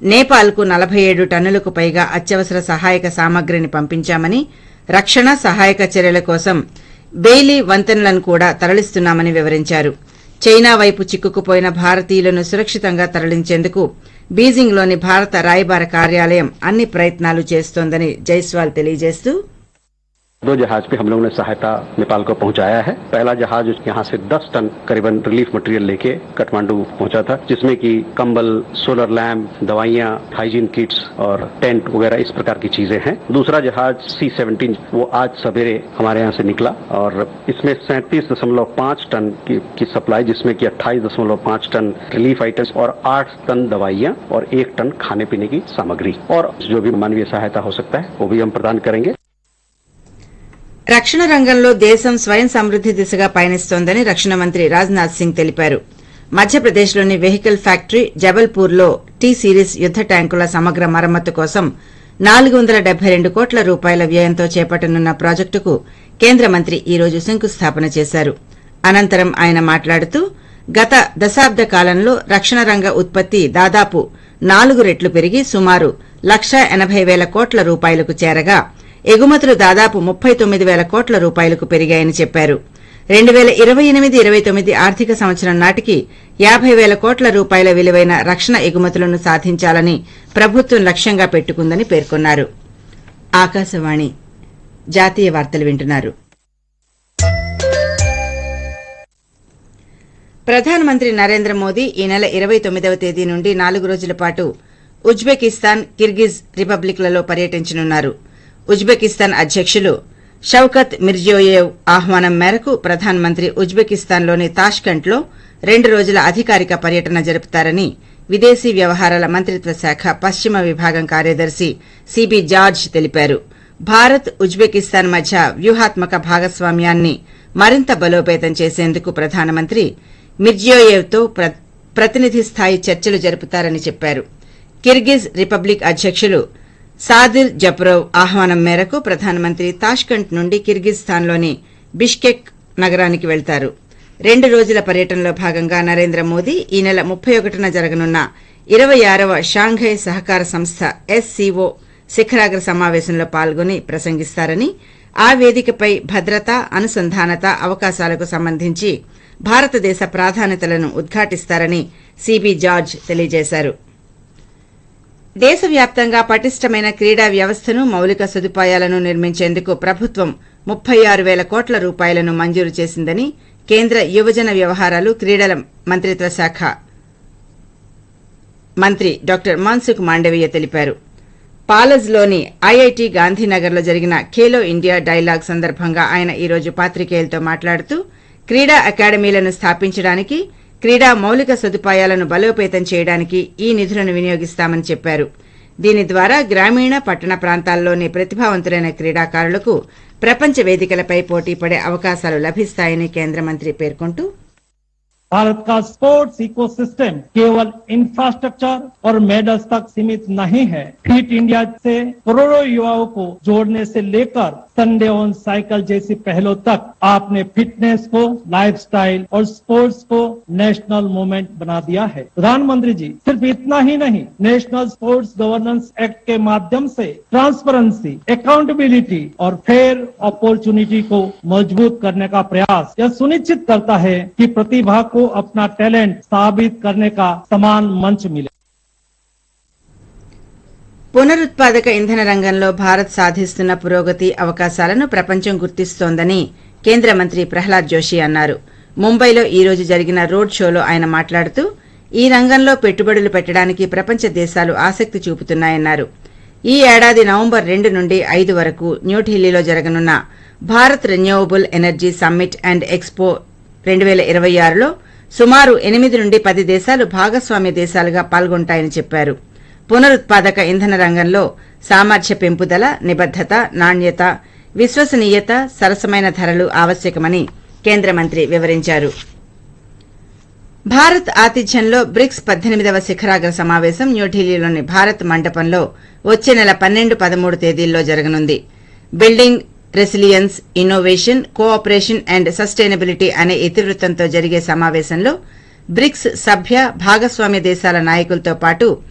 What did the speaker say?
నేపాల్కు నలభై ఏడు టన్నులకు పైగా అత్యవసర సహాయక సామగ్రిని పంపించామని రక్షణ సహాయక చర్యల కోసం బెయిలీ వంతెనలను కూడా తరలిస్తున్నామని వివరించారు చైనా వైపు చిక్కుకుపోయిన భారతీయులను సురక్షితంగా తరలించేందుకు బీజింగ్లోని భారత రాయబార కార్యాలయం అన్ని ప్రయత్నాలు చేస్తోందని జైస్వాల్ తెలియజేస్తూ दो जहाज पे हम लोगों ने सहायता नेपाल को पहुंचाया है पहला जहाज यहाँ से 10 टन करीबन रिलीफ मटेरियल लेके काठमांडू पहुंचा था जिसमें कि कंबल सोलर लैम्प दवाइयाँ हाइजीन किट्स और टेंट वगैरह इस प्रकार की चीजें हैं दूसरा जहाज सी सेवनटीन वो आज सवेरे हमारे यहाँ से निकला और इसमें सैंतीस दशमलव पाँच टन की, की सप्लाई जिसमें कि अट्ठाईस दशमलव पाँच टन रिलीफ आइटम्स और आठ टन दवाइयाँ और एक टन खाने पीने की सामग्री और जो भी मानवीय सहायता हो सकता है वो भी हम प्रदान करेंगे రక్షణ రంగంలో దేశం స్వయం సమృద్ది దిశగా పయనిస్తోందని రక్షణ మంత్రి రాజ్నాథ్ సింగ్ తెలిపారు మధ్యప్రదేశ్లోని వెహికల్ ఫ్యాక్టరీ జబల్పూర్లో టీ సిరీస్ యుద్ద ట్యాంకుల సమగ్ర మరమ్మతు కోసం నాలుగు వందల డెబ్బై రెండు కోట్ల రూపాయల వ్యయంతో చేపట్టనున్న ప్రాజెక్టుకు కేంద్ర మంత్రి ఈ రోజు శంకుస్థాపన చేశారు అనంతరం ఆయన మాట్లాడుతూ గత దశాబ్ద కాలంలో రక్షణ రంగ ఉత్పత్తి దాదాపు నాలుగు రెట్లు పెరిగి సుమారు లక్షా ఎనబై వేల కోట్ల రూపాయలకు చేరగా ఎగుమతులు దాదాపు ముప్పై తొమ్మిది వేల కోట్ల రూపాయలకు పెరిగాయని చెప్పారు రెండు వేల ఇరవై ఎనిమిది ఇరవై తొమ్మిది ఆర్థిక సంవత్సరం నాటికి యాబై వేల కోట్ల రూపాయల విలువైన రక్షణ ఎగుమతులను సాధించాలని ప్రభుత్వం లక్ష్యంగా పెట్టుకుందని పేర్కొన్నారు ఆకాశవాణి జాతీయ వార్తలు వింటున్నారు ప్రధానమంత్రి నరేంద్ర మోదీ ఈ నెల ఇరవై తొమ్మిదవ తేదీ నుండి నాలుగు రోజుల పాటు ఉజ్బెకిస్తాన్ కిర్గిజ్ రిపబ్లిక్లలో పర్యటించనున్నారు ఉజ్బెకిస్తాన్ అధ్యకులు షౌకత్ మిర్జియోయేవ్ ఆహ్వానం మేరకు ప్రధానమంత్రి ఉజ్బెకిస్తాన్లోని తాష్కంట్లో రెండు రోజుల అధికారిక పర్యటన జరుపుతారని విదేశీ వ్యవహారాల మంత్రిత్వ శాఖ పశ్చిమ విభాగం కార్యదర్శి సిబి జార్జ్ తెలిపారు భారత్ ఉజ్బెకిస్తాన్ మధ్య వ్యూహాత్మక భాగస్వామ్యాన్ని మరింత బలోపేతం చేసేందుకు ప్రధానమంత్రి మిర్జియోయేవ్తో ప్ర- ప్రతినిధి స్థాయి చర్చలు జరుపుతారని చెప్పారు కిర్గిజ్ రిపబ్లిక్ అధ్యకులు సాదిర్ జప్రోవ్ ఆహ్వానం మేరకు ప్రధానమంత్రి తాష్కంట్ నుండి కిర్గిస్థాన్లోని బిష్కెక్ నగరానికి వెళ్తారు రెండు రోజుల పర్యటనలో భాగంగా నరేంద్ర మోదీ ఈ నెల ముప్పై ఒకటిన జరగనున్న ఇరవై ఆరవ షాంఘై సహకార సంస్థ ఎస్సీఓ శిఖరాగ్ర సమావేశంలో పాల్గొని ప్రసంగిస్తారని ఆ వేదికపై భద్రత అనుసంధానత అవకాశాలకు సంబంధించి భారతదేశ ప్రాధాన్యతలను ఉద్ఘాటిస్తారని సిబి జార్జ్ తెలియజేశారు దేశవ్యాప్తంగా పటిష్టమైన క్రీడా వ్యవస్థను మౌలిక సదుపాయాలను నిర్మించేందుకు ప్రభుత్వం ముప్పై ఆరు వేల కోట్ల రూపాయలను మంజూరు చేసిందని కేంద్ర యువజన వ్యవహారాలు క్రీడల మంత్రిత్వ శాఖ మంత్రి డాక్టర్ మన్సుఖ్ మాండవీయ తెలిపారు పాలజ్లోని ఐఐటి గాంధీనగర్లో జరిగిన ఖేలో ఇండియా డైలాగ్ సందర్భంగా ఆయన ఈ రోజు పాత్రికేయులతో మాట్లాడుతూ క్రీడా అకాడమీలను స్థాపించడానికి క్రీడా మౌలిక సదుపాయాలను బలోపేతం చేయడానికి ఈ నిధులను వినియోగిస్తామని చెప్పారు దీని ద్వారా గ్రామీణ పట్టణ ప్రాంతాల్లోని ప్రతిభావంతులైన క్రీడాకారులకు ప్రపంచ వేదికలపై పోటీపడే అవకాశాలు లభిస్తాయని కేంద్ర మంత్రి పేర్కొంటూ भारत का स्पोर्ट्स इकोसिस्टम केवल इंफ्रास्ट्रक्चर और मेडल्स तक सीमित नहीं है फिट इंडिया से करोड़ों युवाओं को जोड़ने से लेकर संडे ऑन साइकिल जैसी पहलों तक आपने फिटनेस को लाइफस्टाइल और स्पोर्ट्स को नेशनल मूवमेंट बना दिया है प्रधानमंत्री जी सिर्फ इतना ही नहीं नेशनल स्पोर्ट्स गवर्नेंस एक्ट के माध्यम से ट्रांसपेरेंसी अकाउंटेबिलिटी और फेयर अपॉर्चुनिटी को मजबूत करने का प्रयास यह सुनिश्चित करता है कि प्रतिभा को अपना टैलेंट साबित करने का समान मंच मिले పునరుత్పాదక ఇంధన రంగంలో భారత్ సాధిస్తున్న పురోగతి అవకాశాలను ప్రపంచం గుర్తిస్తోందని కేంద్ర మంత్రి ప్రహ్లాద్ జోషి అన్నారు ముంబైలో ఈ రోజు జరిగిన రోడ్ షోలో ఆయన మాట్లాడుతూ ఈ రంగంలో పెట్టుబడులు పెట్టడానికి ప్రపంచ దేశాలు ఆసక్తి చూపుతున్నాయన్నారు ఈ ఏడాది నవంబర్ రెండు నుండి ఐదు వరకు న్యూఢిల్లీలో జరగనున్న Bharat renewable energy summit and expo రెండు వేల ఇరవై ఆరులో సుమారు ఎనిమిది నుండి పది దేశాలు భాగస్వామ్య దేశాలుగా పాల్గొంటాయని చెప్పారు పునరుత్పాదక ఇంధన రంగంలో సామర్థ్య పెంపుదల నిబద్దత నాణ్యత విశ్వసనీయత సరసమైన ధరలు ఆవశ్యకమని కేంద్ర మంత్రి వివరించారు భారత్ ఆతిథ్యంలో బ్రిక్స్ పద్దెనిమిదవ శిఖరాగ్ర సమావేశం న్యూఢిల్లీలోని భారత్ మండపంలో వచ్చే నెల పన్నెండు పదమూడు తేదీల్లో జరగనుంది building resilience innovation cooperation and sustainability అనే ఇతివృత్తంతో జరిగే సమావేశంలో బ్రిక్స్ సభ్య భాగస్వామ్య దేశాల నాయకులతో పాటు